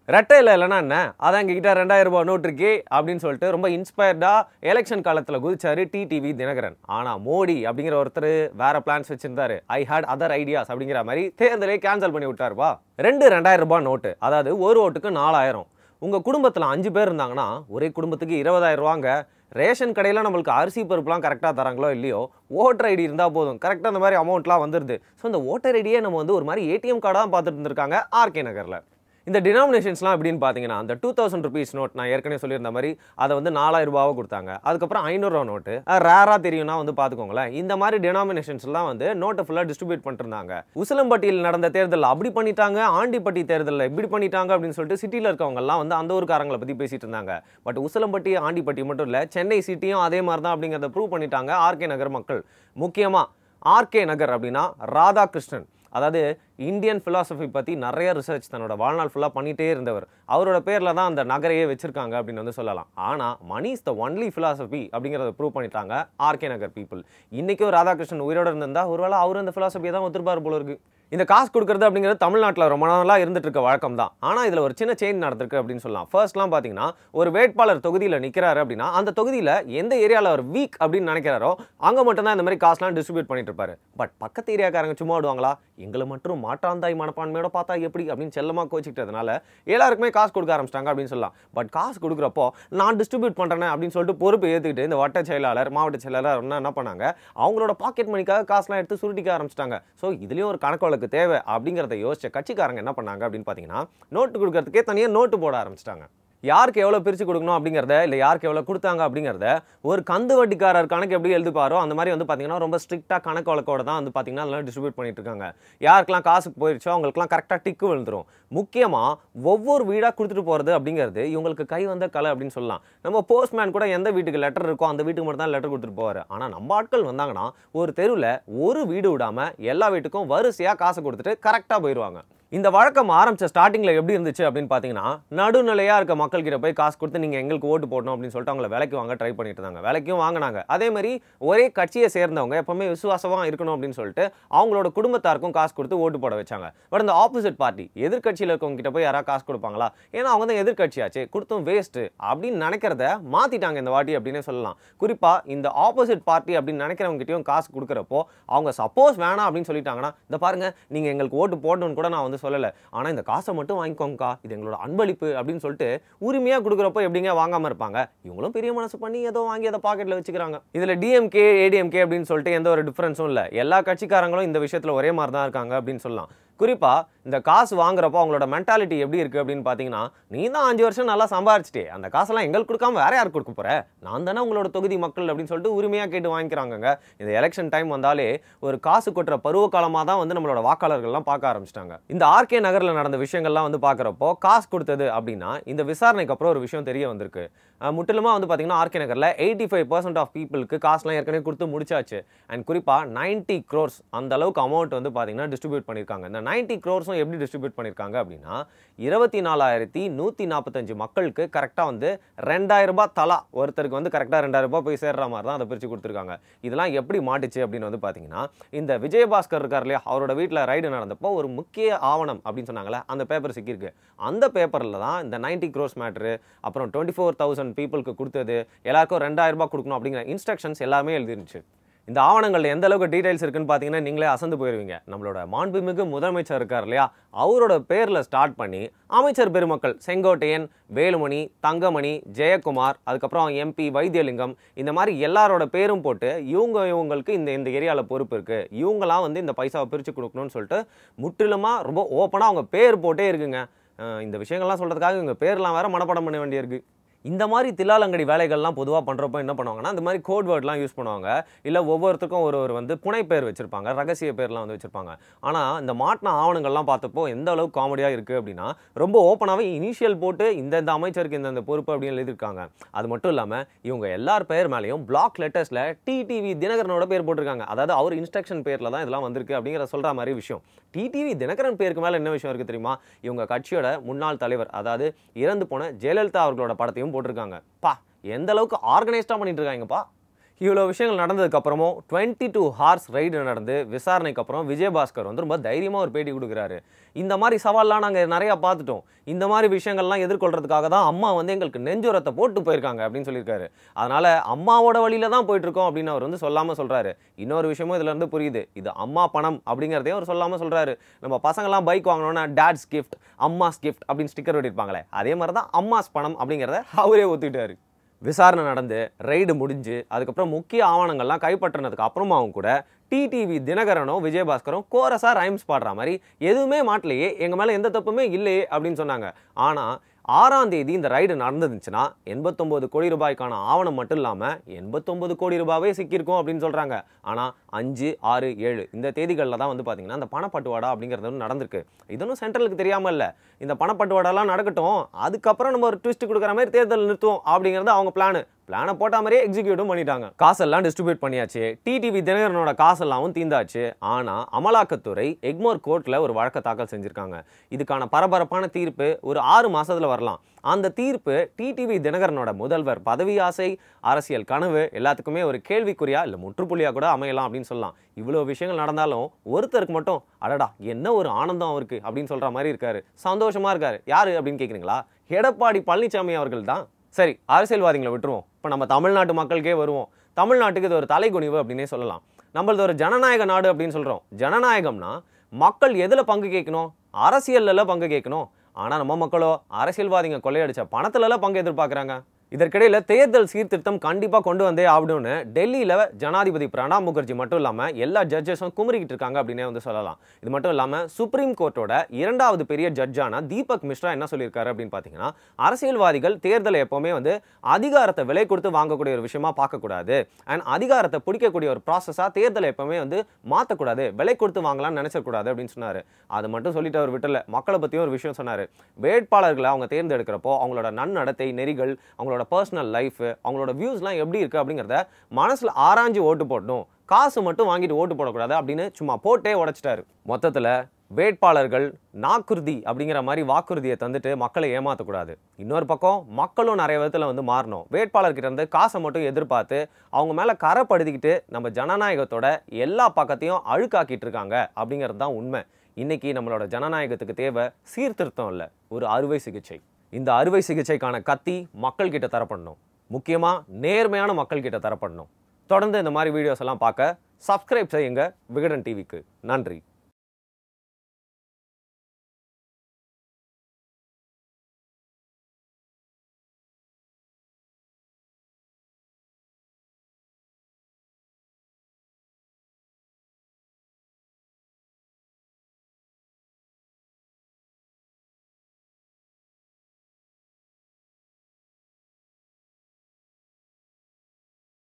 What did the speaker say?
ரெட்டை இல்லை இல்லைன்னா என்ன அதான் எங்ககிட்ட ரெண்டாயிரம் ரூபாய் நோட் இருக்கே அப்படின்னு சொல்லிட்டு ரொம்ப இன்ஸ்பயர்டா எலெக்ஷன் காலத்தில் குதிச்சாரு டிடிவி தினகரன் ஆனால் மோடி அப்படிங்கிற ஒருத்தர் வேற பிளான்ஸ் வச்சிருந்தாரு ஐ ஹேட் அதர் ஐடியாஸ் அப்படிங்கிற மாதிரி தேர்தலே கேன்சல் பண்ணி விட்டாருப்பா ரெண்டு ரெண்டாயிரம் ரூபாய் நோட்டு அதாவது ஒரு ஓட்டுக்கு நாலாயிரம் உங்கள் குடும்பத்தில் அஞ்சு பேர் இருந்தாங்கன்னா ஒரே குடும்பத்துக்கு இருபதாயிரம் ரூபாங்க ரேஷன் கடையில் நம்மளுக்கு அரிசி பருப்புலாம் கரெக்டாக தராங்களோ இல்லையோ ஓட்டர் ஐடி இருந்தால் போதும் கரெக்டாக அந்த மாதிரி அமௌண்ட்லாம் வந்துடுது ஸோ இந்த ஓட்டர் ஐடியே நம்ம வந்து ஒரு மாதிரி ஏடிஎம் கார்டாக பார்த்துட்டு இருந்திருக்காங்க ஆர்கே நகரில் இந்த டினாமினேஷன்ஸ்லாம் எப்படின்னு பார்த்தீங்கன்னா அந்த டூ தௌசண்ட் ருபீஸ் நோட் நான் ஏற்கனவே சொல்லியிருந்த மாதிரி அதை வந்து நாலாயிரம் ரூபாவை கொடுத்தாங்க அதுக்கப்புறம் ஐநூறுரூவா நோட்டு ரேராக தெரியும்னா வந்து பார்த்துக்கோங்களேன் இந்த மாதிரி டினாமினேஷன்ஸ்லாம் வந்து நோட்டை ஃபுல்லாக டிஸ்ட்ரிபியூட் பண்ணிருந்தாங்க உசிலம்பட்டியில் நடந்த தேர்தலில் அப்படி பண்ணிட்டாங்க ஆண்டிப்பட்டி தேர்தலில் இப்படி பண்ணிட்டாங்க அப்படின்னு சொல்லிட்டு சிட்டியில் இருக்கவங்கலாம் வந்து அந்த ஊருக்காரங்களை பற்றி பேசிட்டு இருந்தாங்க பட் உசிலம்பட்டி ஆண்டிப்பட்டி மட்டும் இல்லை சென்னை சிட்டியும் அதே மாதிரி தான் அப்படிங்கிறத ப்ரூவ் பண்ணிட்டாங்க ஆர்கே நகர் மக்கள் முக்கியமாக ஆர்கே நகர் அப்படின்னா ராதாகிருஷ்ணன் அதாவது இந்தியன் philosophy பற்றி நிறைய ரிசர்ச் தன்னோட வாழ்நாள் ஃபுல்லாக பண்ணிகிட்டே இருந்தவர் அவரோட பேரில் தான் அந்த நகரையே வச்சிருக்காங்க அப்படின்னு வந்து சொல்லலாம் ஆனால் money is the only philosophy அப்படிங்கிறத ப்ரூவ் பண்ணிட்டாங்க ஆர்கே நகர் பீப்புள் இன்றைக்கும் ராதாகிருஷ்ணன் உயிரோட இருந்திருந்தா ஒருவேளை அவர் அந்த philosophy தான் ஒத்துருப்பார் போல இருக்கு இந்த காசு கொடுக்கறது அப்படிங்கிறது தமிழ்நாட்டில் ரொம்ப நாளாக இருந்துட்டு இருக்க வழக்கம் தான் ஆனால் இதில் ஒரு சின்ன சேஞ்ச் நடந்திருக்கு அப்படின்னு சொல்லலாம் ஃபர்ஸ்ட்லாம் பார்த்தீங்கன்னா ஒரு வேட்பாளர் தொகுதியில் நிற்கிறாரு அப்படின்னா அந்த தொகுதியில் எந்த ஏரியாவில் அவர் வீக் அப்படின்னு நினைக்கிறாரோ அங்கே மட்டும்தான் இந்த மாதிரி காசுலாம் டிஸ்ட்ரிபியூட் பண்ணிட்டு இருப்பாரு பட் பக்கத்து ஏரியாக்காரங்க சும்மா விடுவாங்களா எங்களை மட்டும் மாற்றாந்தாய் மனப்பான்மையோட பார்த்தா எப்படி அப்படின்னு செல்லமாக கோச்சிக்கிட்டதுனால எல்லாருக்குமே காசு கொடுக்க ஆரம்பிச்சிட்டாங்க அப்படின்னு சொல்லலாம் பட் காசு கொடுக்குறப்போ நான் டிஸ்ட்ரிபியூட் பண்ணுறேன் அப்படின்னு சொல்லிட்டு பொறுப்பு ஏற்றுக்கிட்டு இந்த வட்ட செயலாளர் மாவட்ட செயலாளர் என்ன என்ன பண்ணாங்க அவங்களோட பாக்கெட் மணிக்காக காசுலாம் எடுத்து சுருட்டிக்க ஆரம்பிச்சிட்டாங்க ஸோ இதுலேயும் ஒரு கணக்கு வழக்கு தேவை அப்படிங்கிறத யோசிச்ச கட்சிக்காரங்க என்ன பண்ணாங்க அப்படின்னு பார்த்தீங்கன்னா நோட்டு கொடுக்கறதுக்கே தனியாக நோட்டு போட ஆரம்பிச்சிட்டாங்க யாருக்கு எவ்வளோ பிரித்து கொடுக்கணும் அப்படிங்கிறத இல்லை யாருக்கு எவ்வளோ கொடுத்தாங்க அப்படிங்கிறத ஒரு கந்து வட்டிக்காரர் கணக்கு எப்படி எழுதுப்பாரோ அந்த மாதிரி வந்து பார்த்தீங்கன்னா ரொம்ப ஸ்ட்ரிக்டாக கணக்கு வழக்கோட தான் வந்து பார்த்தீங்கன்னா அதெல்லாம் டிஸ்ட்ரிபியூட் பண்ணிட்டு இருக்காங்க யாருக்கெல்லாம் காசுக்கு போயிருச்சோ அவங்களுக்குலாம் கரெக்டாக டிக்கு விழுந்துரும் முக்கியமாக ஒவ்வொரு வீடாக கொடுத்துட்டு போகிறது அப்படிங்கிறது இவங்களுக்கு கை வந்த கலை அப்படின்னு சொல்லலாம் நம்ம போஸ்ட்மேன் கூட எந்த வீட்டுக்கு லெட்டர் இருக்கோ அந்த வீட்டுக்கு மட்டும் தான் லெட்டர் கொடுத்துட்டு போவார் ஆனால் நம்ம ஆட்கள் வந்தாங்கன்னா ஒரு தெருவில் ஒரு வீடு விடாமல் எல்லா வீட்டுக்கும் வரிசையாக காசு கொடுத்துட்டு கரெக்டாக போயிடுவாங்க இந்த வழக்கம் ஆரம்பிச்ச ஸ்டார்டிங்கில் எப்படி இருந்துச்சு அப்படின்னு பார்த்தீங்கன்னா நடுநிலையாக இருக்க மக்கள்கிட்ட போய் காசு கொடுத்து நீங்கள் எங்களுக்கு ஓட்டு போடணும் அப்படின்னு சொல்லிட்டு அவங்கள விலைக்கு வாங்க ட்ரை பண்ணிட்டு இருந்தாங்க விலைக்கும் வாங்கினாங்க அதே மாதிரி ஒரே கட்சியை சேர்ந்தவங்க எப்பவுமே விசுவாசமாக இருக்கணும் அப்படின்னு சொல்லிட்டு அவங்களோட குடும்பத்தாருக்கும் காசு கொடுத்து ஓட்டு போட வச்சாங்க பட் இந்த ஆப்போசிட் பார்ட்டி எதிர்க்கட்சியில் இருக்கவங்க கிட்ட போய் யாராவது காசு கொடுப்பாங்களா ஏன்னா அவங்க தான் எதிர்க்கட்சியாச்சு கொடுத்தும் வேஸ்ட்டு அப்படின்னு நினைக்கிறத மாற்றிட்டாங்க இந்த வாட்டி அப்படின்னே சொல்லலாம் குறிப்பாக இந்த ஆப்போசிட் பார்ட்டி அப்படின்னு நினைக்கிறவங்ககிட்டயும் காசு கொடுக்குறப்போ அவங்க சப்போஸ் வேணாம் அப்படின்னு சொல்லிட்டாங்கன்னா இந்த பாருங்க நீங்கள் எங்களுக்கு ஓட்டு போடணும்னு கூட நான் வந்து சொல்லலை ஆனால் இந்த காசை மட்டும் வாங்கிக்கோங்கக்கா இது எங்களோட அன்பளிப்பு அப்படின்னு சொல்லிட்டு உரிமையாக கொடுக்குறப்போ எப்படிங்க வாங்காமல் இருப்பாங்க இவங்களும் பெரிய மனசு பண்ணி ஏதோ வாங்கி அதை பாக்கெட்டில் வச்சுக்கிறாங்க இதில் டிஎம்கே ஏடிஎம்கே அப்படின்னு சொல்லிட்டு எந்த ஒரு டிஃப்ரென்ஸும் இல்லை எல்லா கட்சிக்காரங்களும் இந்த விஷயத்தில் ஒரே மாதிரி தான் இருக்காங்க அப்படின்னு சொல்லலாம் குறிப்பாக இந்த காசு வாங்குறப்போ அவங்களோட மென்டாலிட்டி எப்படி இருக்குது அப்படின்னு பார்த்தீங்கன்னா நீ தான் அஞ்சு வருஷம் நல்லா சம்பாரிச்சிட்டே அந்த காசெல்லாம் எங்களுக்கு கொடுக்காம வேற யாருக்கு கொடுக்க போற நான் தானே உங்களோட தொகுதி மக்கள் அப்படின்னு சொல்லிட்டு உரிமையாக கேட்டு வாங்கிக்கிறாங்கங்க இந்த எலெக்ஷன் டைம் வந்தாலே ஒரு காசு கொட்டுற பருவ காலமாக தான் வந்து நம்மளோட வாக்காளர்கள்லாம் பார்க்க ஆரம்பிச்சிட்டாங்க இந்த ஆர்கே நகரில் நடந்த விஷயங்கள்லாம் வந்து பார்க்குறப்போ காசு கொடுத்தது அப்படின்னா இந்த விசாரணைக்கு அப்புறம் ஒரு விஷயம் தெரிய வந்திருக்கு அஹ் முற்றிலுமா வந்து பார்த்தீங்கன்னா ஆர்கே நகரில் எயிட்டி ஃபைவ் பர்சன்ட் ஆஃப் பீப்புளுக்கு காசுலாம் ஏற்கனவே கொடுத்து முடிச்சாச்சு அண்ட் குறிப்பாக நைன்ட்டி க்ரோர்ஸ் அந்த அளவுக்கு அமௌண்ட் வந்து பார்த்தீங்கன்னா டிஸ்ட்ரிபியூட் பண்ணியிருக்காங்க இந்த நைன்ட்டி க்ரோர்ஸும் எப்படி டிஸ்ட்ரிபியூட் பண்ணியிருக்காங்க அப்படின்னா இருபத்தி நாலாயிரத்தி நூற்றி நாற்பத்தஞ்சு மக்களுக்கு கரெக்டாக வந்து ரெண்டாயிரம் ரூபாய் தலா ஒருத்தருக்கு வந்து கரெக்டாக ரெண்டாயிரம் ரூபாய் போய் சேர்ற மாதிரி தான் அதை பிரித்து கொடுத்துருக்காங்க இதெல்லாம் எப்படி மாட்டுச்சு அப்படின்னு வந்து பார்த்தீங்கன்னா இந்த விஜயபாஸ்கர் இருக்கார் இல்லையா அவரோட வீட்டில் ரைடு நடந்தப்போ ஒரு முக்கிய ஆவணம் அப்படின்னு சொன்னாங்களே அந்த பேப்பர் சிக்கியிருக்கு அந்த பேப்பரில் தான் இந்த நைன்ட்டி க்ரோஸ் மேட்ரு அப்புறம் டுவெண்ட்டி ஃபோர் தௌசண்ட் பீப்புளுக்கு கொடுத்தது எல்லாருக்கும் ரெண்டாயிரம் ரூபாய் கொடுக்கணும் அப்படிங்கிற இன்ஸ்ட்ரக்ஷன்ஸ் எல்லாமே எழுதிருந்துச்சு இந்த ஆவணங்கள்ல எந்த அளவுக்கு டீடைல்ஸ் இருக்குன்னு பார்த்தீங்கன்னா நீங்களே அசந்து போயிருவீங்க நம்மளோட மாண்புமிகு முதலமைச்சர் இருக்கார் இல்லையா அவரோட பேரில் ஸ்டார்ட் பண்ணி அமைச்சர் பெருமக்கள் செங்கோட்டையன் வேலுமணி தங்கமணி ஜெயக்குமார் அதுக்கப்புறம் எம்பி வைத்தியலிங்கம் இந்த மாதிரி எல்லாரோட பேரும் போட்டு இவங்க இவங்களுக்கு இந்த இந்த ஏரியாவில் பொறுப்பு இருக்குது இவங்களாம் வந்து இந்த பைசாவை பிரித்து கொடுக்கணும்னு சொல்லிட்டு முற்றிலுமாக ரொம்ப ஓப்பனாக அவங்க பேர் போட்டே இருக்குங்க அஹ் இந்த விஷயங்கள்லாம் சொல்கிறதுக்காக இவங்க பேர்லாம் வேற மனப்பாடம் பண்ண வேண்டியிருக்கு இந்த மாதிரி தில்லாலங்கடி வேலைகள்லாம் பொதுவாக பண்ணுறப்போ என்ன பண்ணுவாங்கன்னா இந்த மாதிரி கோட் வேர்ட்லாம் யூஸ் பண்ணுவாங்க இல்லை ஒவ்வொருத்தருக்கும் ஒரு ஒரு வந்து புனை பேர் வச்சிருப்பாங்க ரகசிய பேர்லாம் வந்து வச்சிருப்பாங்க ஆனால் இந்த மாட்டின ஆவணங்கள்லாம் பார்த்தப்போ எந்த அளவுக்கு காமெடியாக இருக்குது அப்படின்னா ரொம்ப ஓப்பனாகவே இனிஷியல் போட்டு இந்த இந்த அமைச்சருக்கு இந்த இந்த பொறுப்பு அப்படின்னு எழுதியிருக்காங்க அது மட்டும் இல்லாமல் இவங்க எல்லார் பேர் மேலேயும் பிளாக் லெட்டர்ஸில் டிடிவி தினகரனோட பேர் போட்டிருக்காங்க அதாவது அவர் இன்ஸ்ட்ரக்ஷன் பேரில் தான் இதெல்லாம் வந்திருக்கு அப்படிங்கிற சொல்கிற மாதிரி விஷயம் டிடிவி தினகரன் பேருக்கு மேலே என்ன விஷயம் இருக்குது தெரியுமா இவங்க கட்சியோட முன்னாள் தலைவர் அதாவது இறந்து போன ஜெயலலிதா அவர்களோட படத்தையும் போட்டிருக்காங்க பா எந்த அளவுக்கு ஆர்கனைஸ்டாக பண்ணிட்டு இருக்காங்கப்பா இவ்வளோ விஷயங்கள் நடந்ததுக்கு அப்புறமும் டுவெண்ட்டி டூ ஹார்ஸ் ரைடு நடந்து விசாரணைக்கு அப்புறம் விஜயபாஸ்கர் வந்து ரொம்ப தைரியமாக ஒரு பேட்டி கொடுக்குறாரு இந்த மாதிரி சவால்லாம் நாங்கள் நிறையா பார்த்துட்டோம் இந்த மாதிரி விஷயங்கள்லாம் எதிர்கொள்றதுக்காக தான் அம்மா வந்து எங்களுக்கு நெஞ்சுரத்தை போட்டு போயிருக்காங்க அப்படின்னு சொல்லியிருக்காரு அதனால அம்மாவோட வழியில தான் போயிட்டு இருக்கோம் அப்படின்னு அவர் வந்து சொல்லாம சொல்றாரு இன்னொரு விஷயமும் இதுல இருந்து புரியுது இது அம்மா பணம் அப்படிங்கிறதையும் அவர் சொல்லாம சொல்றாரு நம்ம பசங்கள்லாம் பைக் வாங்கணும்னா டேட்ஸ் கிஃப்ட் அம்மாஸ் கிஃப்ட் அப்படின்னு ஸ்டிக்கர் ஒட்டிருப்பாங்களே அதே மாதிரி தான் அம்மாஸ் பணம் அப்படிங்கிறத அவரே ஒத்துக்கிட்டாரு விசாரணை நடந்து ரைடு முடிஞ்சு அதுக்கப்புறம் முக்கிய ஆவணங்கள்லாம் கைப்பற்றினதுக்கு அப்புறமாவும் கூட டிடிவி தினகரனும் விஜயபாஸ்கரும் கோரஸா ரைம்ஸ் பாடுற மாதிரி எதுவுமே மாட்டலையே எங்க மேல எந்த தப்புமே இல்லையே அப்படின்னு சொன்னாங்க ஆனா ஆறாம் தேதி இந்த ரைடு நடந்துச்சுன்னா எண்பத்தொன்பது கோடி ரூபாய்க்கான ஆவணம் மட்டும் இல்லாமல் எண்பத்தொன்பது கோடி ரூபாவே சிக்கியிருக்கும் அப்படின்னு சொல்கிறாங்க ஆனால் அஞ்சு ஆறு ஏழு இந்த தேதிகளில் தான் வந்து பார்த்தீங்கன்னா இந்த பணப்பட்டுவாடா அப்படிங்கிறது வந்து நடந்திருக்கு இதொன்னும் சென்ட்ரலுக்கு தெரியாமல் இல்லை இந்த பணப்பட்டுவாடாலாம் நடக்கட்டும் அதுக்கப்புறம் நம்ம ஒரு ட்விஸ்ட் கொடுக்குற மாதிரி தேர்தல் நிறுத்துவோம் அப்படிங்கிறது அவங்க பிளானு பிளானை போட்ட மாதிரியே எக்ஸிக்யூட்டும் பண்ணிட்டாங்க காசெல்லாம் டிஸ்ட்ரிபியூட் பண்ணியாச்சு டிடிவி தினகரனோட காசெல்லாம் தீந்தாச்சு ஆனால் அமலாக்கத்துறை எக்மோர் கோர்ட்டில் ஒரு வழக்கை தாக்கல் செஞ்சுருக்காங்க இதுக்கான பரபரப்பான தீர்ப்பு ஒரு ஆறு மாசத்துல வரலாம் அந்த தீர்ப்பு டிடிவி தினகரனோட முதல்வர் பதவி ஆசை அரசியல் கனவு எல்லாத்துக்குமே ஒரு கேள்விக்குறியா இல்லை முற்றுப்புள்ளியா கூட அமையலாம் அப்படின்னு சொல்லலாம் இவ்வளோ விஷயங்கள் நடந்தாலும் ஒருத்தருக்கு மட்டும் அடடா என்ன ஒரு ஆனந்தம் அவருக்கு அப்படின்னு சொல்ற மாதிரி இருக்காரு சந்தோஷமா இருக்காரு யாரு அப்படின்னு கேட்குறீங்களா எடப்பாடி பழனிசாமி அவர்கள் தான் சரி அரசியல்வாதிகளை விட்டுருவோம் இப்போ நம்ம தமிழ்நாட்டு மக்களுக்கே வருவோம் தமிழ்நாட்டுக்கு இது ஒரு தலைகுனிவு அப்படின்னே சொல்லலாம் நம்மளது ஒரு ஜனநாயக நாடு அப்படின்னு சொல்கிறோம் ஜனநாயகம்னா மக்கள் எதில் பங்கு கேட்கணும் அரசியல்ல பங்கு கேட்கணும் ஆனால் நம்ம மக்களோ அரசியல்வாதிங்க கொள்ளையடிச்ச பணத்துலலாம் பங்கு எதிர்பார்க்குறாங்க இதற்கிடையில் தேர்தல் சீர்திருத்தம் கண்டிப்பாக கொண்டு வந்தே ஆகணும்னு டெல்லியில் ஜனாதிபதி பிரணாப் முகர்ஜி மட்டும் இல்லாமல் எல்லா ஜட்ஜஸும் குமரிக்கிட்டு இருக்காங்க அப்படின்னே வந்து சொல்லலாம் இது மட்டும் இல்லாமல் சுப்ரீம் கோர்ட்டோட இரண்டாவது பெரிய ஜட்ஜான தீபக் மிஸ்ரா என்ன சொல்லியிருக்காரு அப்படின்னு பார்த்தீங்கன்னா அரசியல்வாதிகள் தேர்தலை எப்போவுமே வந்து அதிகாரத்தை விலை கொடுத்து வாங்கக்கூடிய ஒரு விஷயமா பார்க்கக்கூடாது அண்ட் அதிகாரத்தை பிடிக்கக்கூடிய ஒரு ப்ராசஸாக தேர்தலை எப்போவுமே வந்து மாற்றக்கூடாது விலை கொடுத்து வாங்கலாம்னு நினைச்சக்கூடாது அப்படின்னு சொன்னார் அது மட்டும் சொல்லிட்டு அவர் விட்டல மக்களை பற்றியும் ஒரு விஷயம் சொன்னார் வேட்பாளர்களை அவங்க தேர்ந்தெடுக்கிறப்போ அவங்களோட நன்னடத்தை நெறிகள் அவங்களோட பர்சனல் லைஃப் அவங்களோட வியூஸ்லாம் எப்படி இருக்குது அப்படிங்கிறத மனசில் ஆராய்ஞ்சு ஓட்டு போடணும் காசு மட்டும் வாங்கிட்டு ஓட்டு போடக்கூடாது அப்படின்னு சும்மா போட்டே உடைச்சிட்டாரு மொத்தத்தில் வேட்பாளர்கள் நாக்குறுதி அப்படிங்கிற மாதிரி வாக்குறுதியை தந்துட்டு மக்களை ஏமாற்றக்கூடாது இன்னொரு பக்கம் மக்களும் நிறைய விதத்தில் வந்து மாறணும் வேட்பாளர்கிட்ட இருந்து காசை மட்டும் எதிர்பார்த்து அவங்க மேலே கரைப்படுத்திக்கிட்டு நம்ம ஜனநாயகத்தோட எல்லா பக்கத்தையும் அழுக்காக்கிட்டு இருக்காங்க அப்படிங்கிறது தான் உண்மை இன்னைக்கு நம்மளோட ஜனநாயகத்துக்கு தேவை சீர்திருத்தம் இல்லை ஒரு அறுவை சிகிச்சை இந்த அறுவை சிகிச்சைக்கான கத்தி மக்கள்கிட்ட தரப்படணும் முக்கியமாக நேர்மையான மக்கள்கிட்ட தரப்படணும் தொடர்ந்து இந்த மாதிரி வீடியோஸ் எல்லாம் பார்க்க சப்ஸ்கிரைப் செய்யுங்க விகடன் டிவிக்கு நன்றி